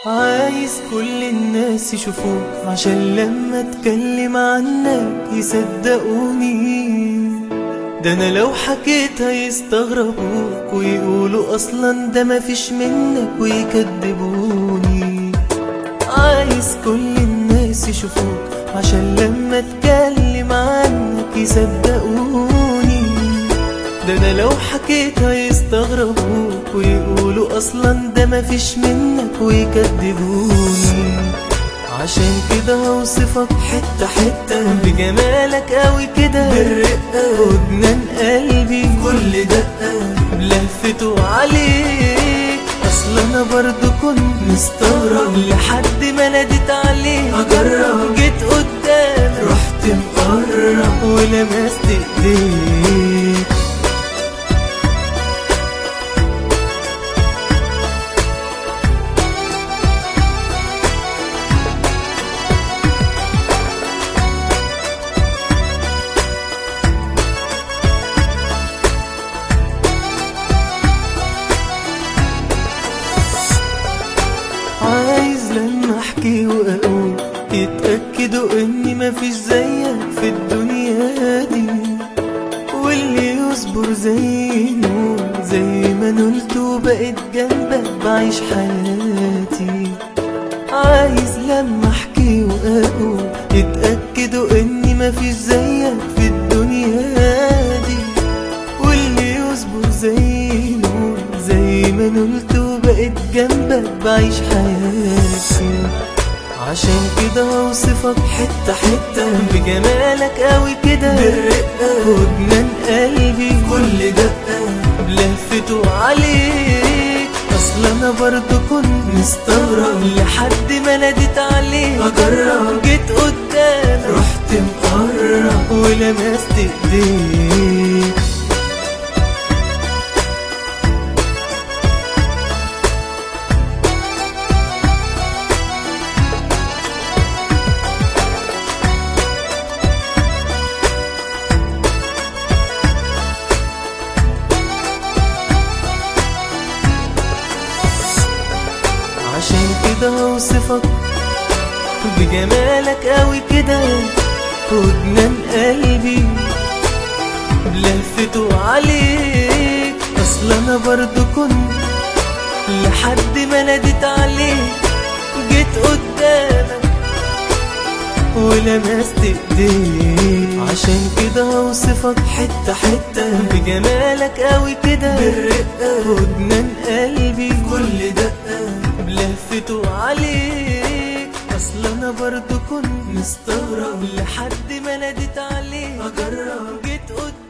عايز كل الناس يشوفوك عشان لما اتكلم عنك يصدقوني ده انا لو حكيت هيستغربوك ويقولوا اصلا ده مفيش منك ويكدبوني عايز كل الناس يشوفوك عشان لما اتكلم عنك يصدقوني ده انا لو حكيت هيستغربوك ويقولوا اصلا ده مفيش منك ويكدبوني عشان كده هوصفك حتة حتة بجمالك قوي كده بالرقة وجنان قلبي كل دقة بلهفته عليك اصل انا برضو كنت مستغرب لحد ما ناديت عليك اجرب جيت قدامك رحت مقرب ولمست ايديك عايز لما احكي واقول يتأكدوا اني مفيش زيك في الدنيا دي واللي يصبر زي نور زي ما نلت وبقيت جنبك بعيش حياتي عايز لما احكي واقول يتأكدوا اني مفيش زيك في الدنيا دي واللي يصبر زي نور زي ما نلت وبقيت جنبك بعيش حياتي عشان كده هوصفك حتة حتة بجمالك قوي كده بالرقة وجنان قلبي كل دقة بلهفته عليك اصل انا برضو كنت مستغرب لحد ما ناديت عليك اجرب جيت قدامك رحت مقرب ولمست ايديك عشان كده هوصفك بجمالك قوي كده وجنان قلبي بلهفته عليك اصل انا برضو كنت لحد ما ناديت عليك جيت قدامك ولمست ايديك عشان كده هوصفك حتة حتة بجمالك قوي كده بالرقة وجنان قلبي كل دقة بلهفته عليك اصل انا برضو كنت مستغرب لحد ما ناديت عليك اجرب جيت قدامك